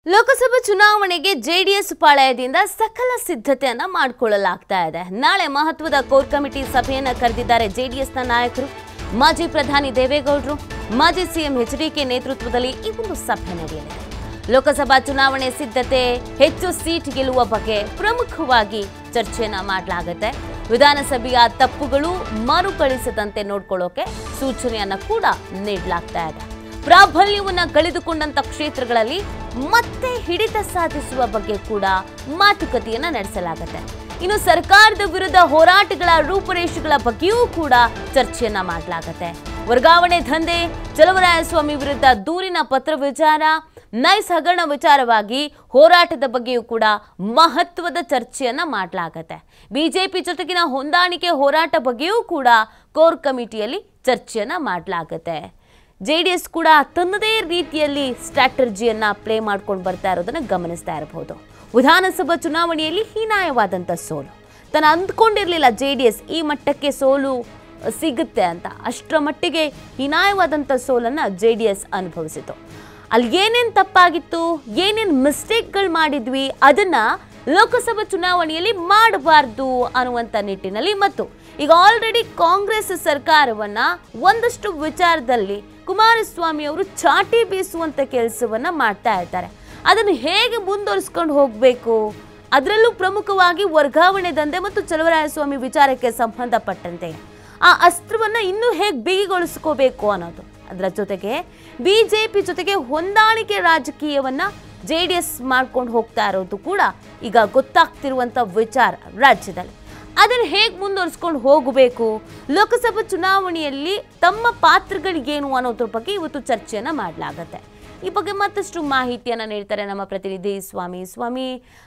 ಲೋಕಸಭಾ ಚುನಾವಣೆಗೆ ಜೆಡಿಎಸ್ ಪಾಳಯದಿಂದ ಸಕಲ ಸಿದ್ಧತೆಯನ್ನ ಮಾಡಿಕೊಳ್ಳಲಾಗ್ತಾ ಇದೆ ನಾಳೆ ಮಹತ್ವದ ಕೋರ್ ಕಮಿಟಿ ಸಭೆಯನ್ನ ಕರೆದಿದ್ದಾರೆ ಜೆಡಿಎಸ್ನ ನಾಯಕರು ಮಾಜಿ ಪ್ರಧಾನಿ ದೇವೇಗೌಡರು ಮಾಜಿ ಸಿಎಂ ಎಚ್ಡಿಕೆ ನೇತೃತ್ವದಲ್ಲಿ ಈ ಒಂದು ಸಭೆ ನಡೆಯಲಿದೆ ಲೋಕಸಭಾ ಚುನಾವಣೆ ಸಿದ್ಧತೆ ಹೆಚ್ಚು ಸೀಟ್ ಗೆಲ್ಲುವ ಬಗ್ಗೆ ಪ್ರಮುಖವಾಗಿ ಚರ್ಚೆಯನ್ನ ಮಾಡಲಾಗುತ್ತೆ ವಿಧಾನಸಭೆಯ ತಪ್ಪುಗಳು ಮರುಕಳಿಸದಂತೆ ನೋಡ್ಕೊಳ್ಳೋಕೆ ಸೂಚನೆಯನ್ನ ಕೂಡ ನೀಡಲಾಗ್ತಾ ಇದೆ ಪ್ರಾಬಲ್ಯವನ್ನ ಕಳೆದುಕೊಂಡಂತ ಕ್ಷೇತ್ರಗಳಲ್ಲಿ ಮತ್ತೆ ಹಿಡಿತ ಸಾಧಿಸುವ ಬಗ್ಗೆ ಕೂಡ ಮಾತುಕತೆಯನ್ನ ನಡೆಸಲಾಗುತ್ತೆ ಇನ್ನು ಸರ್ಕಾರದ ವಿರುದ್ಧ ಹೋರಾಟಗಳ ರೂಪುರೇಷೆಗಳ ಬಗ್ಗೆಯೂ ಕೂಡ ಚರ್ಚೆಯನ್ನ ಮಾಡಲಾಗುತ್ತೆ ವರ್ಗಾವಣೆ ದಂಧೆ ಚಲವರಾಯಸ್ವಾಮಿ ವಿರುದ್ಧ ದೂರಿನ ಪತ್ರ ವಿಚಾರ ನೈಸ್ ಹಗರಣ ವಿಚಾರವಾಗಿ ಹೋರಾಟದ ಬಗ್ಗೆಯೂ ಕೂಡ ಮಹತ್ವದ ಚರ್ಚೆಯನ್ನ ಮಾಡಲಾಗತ್ತೆ ಬಿಜೆಪಿ ಜೊತೆಗಿನ ಹೊಂದಾಣಿಕೆ ಹೋರಾಟ ಬಗ್ಗೆಯೂ ಕೂಡ ಕೋರ್ ಕಮಿಟಿಯಲ್ಲಿ ಚರ್ಚೆಯನ್ನ ಮಾಡಲಾಗತ್ತೆ ಜೆ ಡಿ ಎಸ್ ಕೂಡ ತನ್ನದೇ ರೀತಿಯಲ್ಲಿ ಸ್ಟ್ರಾಟರ್ಜಿಯನ್ನ ಪ್ಲೇ ಮಾಡ್ಕೊಂಡು ಬರ್ತಾ ಇರೋದನ್ನ ಗಮನಿಸ್ತಾ ಇರಬಹುದು ವಿಧಾನಸಭಾ ಚುನಾವಣೆಯಲ್ಲಿ ಹೀನಾಯವಾದಂಥ ಸೋಲು ತಾನು ಅಂದ್ಕೊಂಡಿರಲಿಲ್ಲ ಜೆ ಡಿ ಎಸ್ ಈ ಮಟ್ಟಕ್ಕೆ ಸೋಲು ಸಿಗುತ್ತೆ ಅಂತ ಅಷ್ಟರ ಮಟ್ಟಿಗೆ ಹೀನಾಯವಾದಂಥ ಸೋಲನ್ನು ಜೆ ಡಿ ಎಸ್ ಅನುಭವಿಸಿತು ಅಲ್ಲಿ ಏನೇನು ತಪ್ಪಾಗಿತ್ತು ಏನೇನು ಮಿಸ್ಟೇಕ್ಗಳು ಮಾಡಿದ್ವಿ ಅದನ್ನ ಲೋಕಸಭಾ ಚುನಾವಣೆಯಲ್ಲಿ ಮಾಡಬಾರ್ದು ಅನ್ನುವಂಥ ನಿಟ್ಟಿನಲ್ಲಿ ಮತ್ತು ಈಗ ಆಲ್ರೆಡಿ ಕಾಂಗ್ರೆಸ್ ಸರ್ಕಾರವನ್ನ ಒಂದಷ್ಟು ವಿಚಾರದಲ್ಲಿ ಕುಮಾರಸ್ವಾಮಿ ಅವರು ಚಾಟಿ ಬೀಸುವಂತ ಕೆಲಸವನ್ನ ಮಾಡ್ತಾ ಇರ್ತಾರೆ ಅದನ್ನು ಹೇಗೆ ಮುಂದುವರಿಸ್ಕೊಂಡು ಹೋಗಬೇಕು ಅದರಲ್ಲೂ ಪ್ರಮುಖವಾಗಿ ವರ್ಗಾವಣೆ ದಂಧೆ ಮತ್ತು ಚಲವರಾಯಸ್ವಾಮಿ ವಿಚಾರಕ್ಕೆ ಸಂಬಂಧಪಟ್ಟಂತೆ ಆ ಅಸ್ತ್ರವನ್ನ ಇನ್ನೂ ಹೇಗೆ ಬಿಗಿಗೊಳಿಸ್ಕೋಬೇಕು ಅನ್ನೋದು ಅದರ ಜೊತೆಗೆ ಬಿಜೆಪಿ ಜೊತೆಗೆ ಹೊಂದಾಣಿಕೆ ರಾಜಕೀಯವನ್ನ ಜೆ ಡಿ ಎಸ್ ಮಾಡ್ಕೊಂಡು ಹೋಗ್ತಾ ಇರೋದು ಕೂಡ ಈಗ ಗೊತ್ತಾಗ್ತಿರುವಂತ ವಿಚಾರ ರಾಜ್ಯದಲ್ಲಿ ಅದನ್ನು ಹೇಗೆ ಮುಂದುವರಿಸ್ಕೊಂಡು ಹೋಗಬೇಕು ಲೋಕಸಭಾ ಚುನಾವಣೆಯಲ್ಲಿ ತಮ್ಮ ಪಾತ್ರಗಳಿಗೇನು ಅನ್ನೋದ್ರ ಬಗ್ಗೆ ಇವತ್ತು ಚರ್ಚೆಯನ್ನ ಮಾಡಲಾಗತ್ತೆ ಈ ಬಗ್ಗೆ ಮತ್ತಷ್ಟು ಮಾಹಿತಿಯನ್ನು ನೀಡ್ತಾರೆ ನಮ್ಮ ಪ್ರತಿನಿಧಿ Swamy Swamy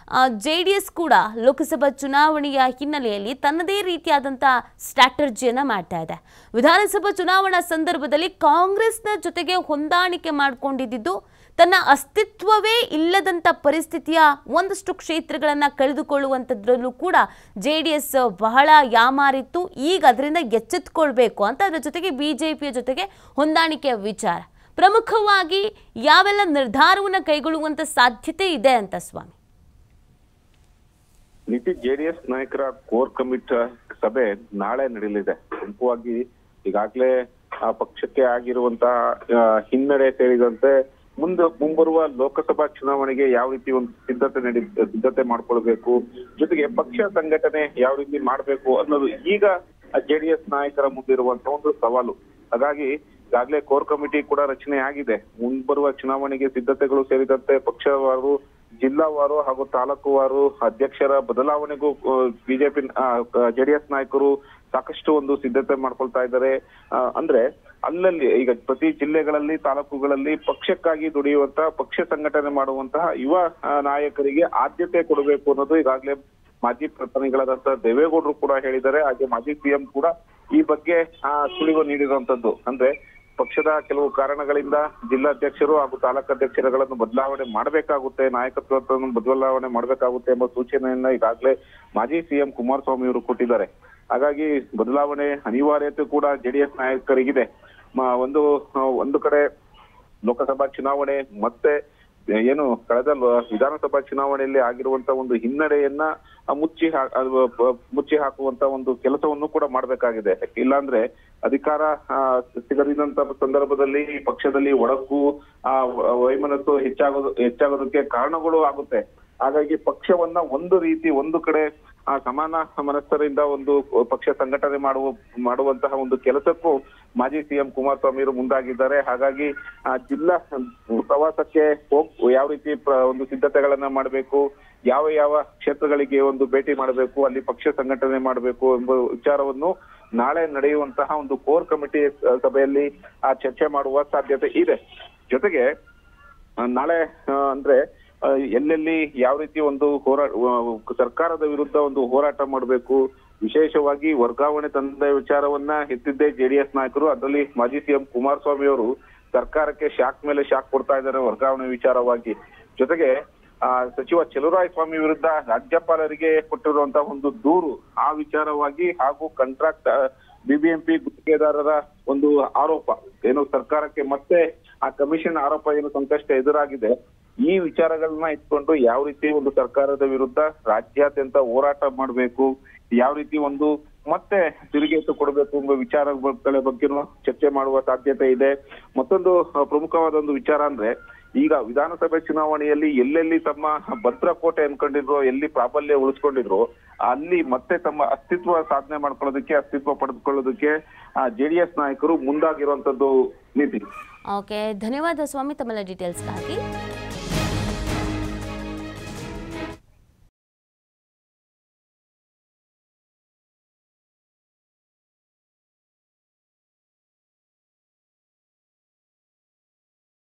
J D S ಕೂಡ ಲೋಕಸಭಾ ಚುನಾವಣೆಯ ಹಿನ್ನೆಲೆಯಲ್ಲಿ ತನ್ನದೇ ರೀತಿಯಾದಂಥ ಸ್ಟ್ರಾಟರ್ಜಿಯನ್ನು ಮಾಡ್ತಾ ಇದೆ ವಿಧಾನಸಭಾ ಚುನಾವಣಾ ಸಂದರ್ಭದಲ್ಲಿ ಕಾಂಗ್ರೆಸ್ನ ಜೊತೆಗೆ ಹೊಂದಾಣಿಕೆ ಮಾಡ್ಕೊಂಡಿದ್ದು ತನ್ನ ಅಸ್ತಿತ್ವವೇ ಇಲ್ಲದಂಥ ಪರಿಸ್ಥಿತಿಯ ಒಂದಷ್ಟು ಕ್ಷೇತ್ರಗಳನ್ನು ಕಳೆದುಕೊಳ್ಳುವಂಥದ್ರಲ್ಲೂ ಕೂಡ ಜೆ ಡಿ ಎಸ್ ಬಹಳ ಯಾಮಾರಿತ್ತು ಈಗ ಅದರಿಂದ ಎಚ್ಚೆತ್ಕೊಳ್ಬೇಕು ಅಂತ ಅದರ ಜೊತೆಗೆ ಬಿ ಜೆ ಪಿಯ ಜೊತೆಗೆ ಹೊಂದಾಣಿಕೆಯ ವಿಚಾರ ಪ್ರಮುಖವಾಗಿ ಯಾವೆಲ್ಲ ನಿರ್ಧಾರವನ್ನು ಕೈಗೊಳ್ಳುವಂತ ಸಾಧ್ಯತೆ ಇದೆ ಅಂತ ಸ್ವಾಮಿ ನಿತಿ ಜೆಡಿಎಸ್ ನಾಯಕರ ಕೋರ್ ಕಮಿಟಿ ಸಭೆ ನಾಳೆ ನಡೆಯಲಿದೆ ಪ್ರಮುಖವಾಗಿ ಈಗಾಗಲೇ ಆ ಪಕ್ಷಕ್ಕೆ ಆಗಿರುವಂತಹ ಆ, ಹಿನ್ನಡೆ ಸೇರಿದಂತೆ ಮುಂದೆ ಮುಂಬರುವ ಲೋಕಸಭಾ ಚುನಾವಣೆಗೆ ಯಾವ ರೀತಿ ಒಂದು ಸಿದ್ಧತೆ ನಡಿ ಸಿದ್ಧತೆ ಮಾಡ್ಕೊಳ್ಬೇಕು ಜೊತೆಗೆ ಪಕ್ಷ ಸಂಘಟನೆ ಯಾವ ರೀತಿ ಮಾಡ್ಬೇಕು ಅನ್ನೋದು ಈಗ ಜೆಡಿಎಸ್ ನಾಯಕರ ಮುಂದಿರುವಂತಹ ಒಂದು ಸವಾಲು ಹಾಗಾಗಿ ಈಗಾಗಲೇ ಕೋರ್ ಕಮಿಟಿ ಕೂಡ ರಚನೆ ಆಗಿದೆ ಮುಂಬರುವ ಚುನಾವಣೆಗೆ ಸಿದ್ಧತೆಗಳು ಸೇರಿದಂತೆ ಪಕ್ಷವಾರು ಜಿಲ್ಲಾವಾರು ಹಾಗೂ ತಾಲೂಕುವಾರು ಅಧ್ಯಕ್ಷರ ಬದಲಾವಣೆಗೂ ಬಿಜೆಪಿ ಜೆಡಿಎಸ್ ನಾಯಕರು ಸಾಕಷ್ಟು ಒಂದು ಸಿದ್ಧತೆ ಮಾಡ್ಕೊಳ್ತಾ ಇದ್ದಾರೆ ಆ, ಅಂದ್ರೆ ಅಲ್ಲಲ್ಲಿ ಈಗ ಪ್ರತಿ ಜಿಲ್ಲೆಗಳಲ್ಲಿ ತಾಲೂಕುಗಳಲ್ಲಿ ಪಕ್ಷಕ್ಕಾಗಿ ದುಡಿಯುವಂತ ಪಕ್ಷ ಸಂಘಟನೆ ಮಾಡುವಂತಹ ಯುವ ಆ, ನಾಯಕರಿಗೆ ಆದ್ಯತೆ ಕೊಡಬೇಕು ಅನ್ನೋದು ಈಗಾಗಲೇ ಮಾಜಿ ಪ್ರಧಾನಿಗಳಾದಂತಹ ದೇವೇಗೌಡರು ಕೂಡ ಹೇಳಿದ್ದಾರೆ ಹಾಗೆ ಮಾಜಿ ಸಿಎಂ ಕೂಡ ಈ ಬಗ್ಗೆ ಆ, ಸುಳಿವು ನೀಡಿರುವಂತದ್ದು ಅಂದ್ರೆ ಪಕ್ಷದ ಕೆಲವು ಕಾರಣಗಳಿಂದ ಜಿಲ್ಲಾಧ್ಯಕ್ಷರು ಹಾಗೂ ತಾಲೂಕಾಧ್ಯಕ್ಷರುಗಳನ್ನು ಬದಲಾವಣೆ ಮಾಡಬೇಕಾಗುತ್ತೆ ನಾಯಕತ್ವವನ್ನು ಬದಲಾವಣೆ ಮಾಡಬೇಕಾಗುತ್ತೆ ಎಂಬ ಸೂಚನೆಯನ್ನ ಈಗಾಗಲೇ ಮಾಜಿ ಸಿಎಂ ಕುಮಾರಸ್ವಾಮಿ ಅವರು ಕೊಟ್ಟಿದ್ದಾರೆ ಹಾಗಾಗಿ ಬದಲಾವಣೆ ಅನಿವಾರ್ಯತೆ ಕೂಡ ಜೆಡಿಎಸ್ ನಾಯಕರಿಗಿದೆ ಮ- ಒಂದು ಒಂದು ಕಡೆ ಲೋಕಸಭಾ ಚುನಾವಣೆ ಮತ್ತೆ ಏನು ಕಳೆದ ಲೋ- ವಿಧಾನಸಭಾ ಚುನಾವಣೆಯಲ್ಲಿ ಆಗಿರುವಂತ ಒಂದು ಹಿನ್ನಡೆಯನ್ನ ಆ, ಮುಚ್ಚಿ ಹಾ- ಅದು ಪ- ಮುಚ್ಚಿ ಹಾಕುವಂತ ಒಂದು ಕೆಲಸವನ್ನು ಕೂಡ ಮಾಡಬೇಕಾಗಿದೆ ಇಲ್ಲಾಂದ್ರೆ ಅಧಿಕಾರ ಆ, ಸಿಗದಿದ್ದಂತ ಸಂದರ್ಭದಲ್ಲಿ ಪಕ್ಷದಲ್ಲಿ ಒಡಕು ಆ ವ- ವೈಮನಸ್ಸು ಹೆಚ್ಚಾಗೋದು ಹೆಚ್ಚಾಗೋದಕ್ಕೆ ಕಾರಣಗಳು ಆಗುತ್ತೆ ಹಾಗಾಗಿ ಪಕ್ಷವನ್ನ ಒಂದು ರೀತಿ ಒಂದು ಕಡೆ ಆ ಸಮಾನ ಮನಸ್ಸರಿಂದ ಒಂದು ಪಕ್ಷ ಸಂಘಟನೆ ಮಾಡುವ ಮಾಡುವಂತಹ ಒಂದು ಕೆಲಸಕ್ಕೂ ಮಾಜಿ ಸಿಎಂ ಕುಮಾರಸ್ವಾಮಿ ಅವರು ಮುಂದಾಗಿದ್ದಾರೆ ಹಾಗಾಗಿ ಆ ಜಿಲ್ಲಾ ಪ್ರವಾಸಕ್ಕೆ ಹೋಗ್ ಯಾವ ರೀತಿ ಪ್ರ- ಒಂದು ಸಿದ್ಧತೆಗಳನ್ನ ಮಾಡಬೇಕು ಯಾವ ಯಾವ ಕ್ಷೇತ್ರಗಳಿಗೆ ಒಂದು ಭೇಟಿ ಮಾಡಬೇಕು ಅಲ್ಲಿ ಪಕ್ಷ ಸಂಘಟನೆ ಮಾಡಬೇಕು ಎಂಬ ವಿಚಾರವನ್ನು ನಾಳೆ ನಡೆಯುವಂತಹ ಒಂದು ಕೋರ್ ಕಮಿಟಿ ಆ, ಸಭೆಯಲ್ಲಿ ಆ ಚರ್ಚೆ ಮಾಡುವ ಸಾಧ್ಯತೆ ಇದೆ ಜೊತೆಗೆ ಆ, ನಾಳೆ ಆ, ಅಂದ್ರೆ ಆ, ಎಲ್ಲೆಲ್ಲಿ ಯಾವ ರೀತಿ ಒಂದು ಹೋರಾಟ ಸರ್ಕಾರದ ವಿರುದ್ಧ ಒಂದು ಹೋರಾಟ ಮಾಡಬೇಕು ವಿಶೇಷವಾಗಿ ವರ್ಗಾವಣೆ ತಂದ ವಿಚಾರವನ್ನ ಎತ್ತಿದ್ದೇ ಜೆಡಿಎಸ್ ನಾಯಕರು ಅದರಲ್ಲಿ ಮಾಜಿ ಸಿಎಂ ಕುಮಾರಸ್ವಾಮಿ ಅವರು ಸರ್ಕಾರಕ್ಕೆ ಶಾಕ್ ಮೇಲೆ ಶಾಕ್ ಕೊಡ್ತಾ ಇದ್ದಾರೆ ವರ್ಗಾವಣೆ ವಿಚಾರವಾಗಿ ಜೊತೆಗೆ ಆ ಸಚಿವ ಚಲುರಾಯ ಸ್ವಾಮಿ ವಿರುದ್ಧ ರಾಜ್ಯಪಾಲರಿಗೆ ಕೊಟ್ಟಿರುವಂತಹ ಒಂದು ದೂರು ಆ ವಿಚಾರವಾಗಿ ಹಾಗೂ ಕಾಂಟ್ರಾಕ್ಟ್ ಬಿಬಿಎಂಪಿ ಗುತ್ತಿಗೆದಾರರ ಒಂದು ಆರೋಪ ಏನು ಸರ್ಕಾರಕ್ಕೆ ಮತ್ತೆ ಆ ಕಮಿಷನ್ ಆರೋಪ ಏನು ಸಂಕಷ್ಟ ಎದುರಾಗಿದೆ ಈ ವಿಚಾರಗಳನ್ನ ಇಟ್ಕೊಂಡು ಯಾವ ರೀತಿ ಒಂದು ಸರ್ಕಾರದ ವಿರುದ್ಧ ರಾಜ್ಯಾದ್ಯಂತ ಹೋರಾಟ ಮಾಡಬೇಕು ಯಾವ ರೀತಿ ಒಂದು ಮತ್ತೆ ತಿರುಗೇಟು ಕೊಡಬೇಕು ಎಂಬ ವಿಚಾರಗಳ ಬಗ್ಗೆನೂ ಚರ್ಚೆ ಮಾಡುವ ಸಾಧ್ಯತೆ ಇದೆ ಮತ್ತೊಂದು ಅಹ್, ಪ್ರಮುಖವಾದ ಒಂದು ವಿಚಾರ ಅಂದ್ರೆ ಈಗ ವಿಧಾನಸಭೆ ಚುನಾವಣೆಯಲ್ಲಿ ಎಲ್ಲೆಲ್ಲಿ ತಮ್ಮ ಭದ್ರಕೋಟೆ ಅನ್ಕೊಂಡಿದ್ರು ಎಲ್ಲಿ ಪ್ರಾಬಲ್ಯ ಉಳಿಸ್ಕೊಂಡಿದ್ರು ಅಲ್ಲಿ ಮತ್ತೆ ತಮ್ಮ ಅಸ್ತಿತ್ವ ಸಾಧನೆ ಮಾಡ್ಕೊಳ್ಳೋದಕ್ಕೆ ಅಸ್ತಿತ್ವ ಪಡೆದುಕೊಳ್ಳೋದಕ್ಕೆ ಜೆಡಿಎಸ್ ನಾಯಕರು ಮುಂದಾಗಿರುವಂತದ್ದು ನೀತಿ ಓಕೆ ಧನ್ಯವಾದ ಸ್ವಾಮಿ ತಮ್ಮೆಲ್ಲ ಡೀಟೇಲ್ಸ್ಗಾಗಿ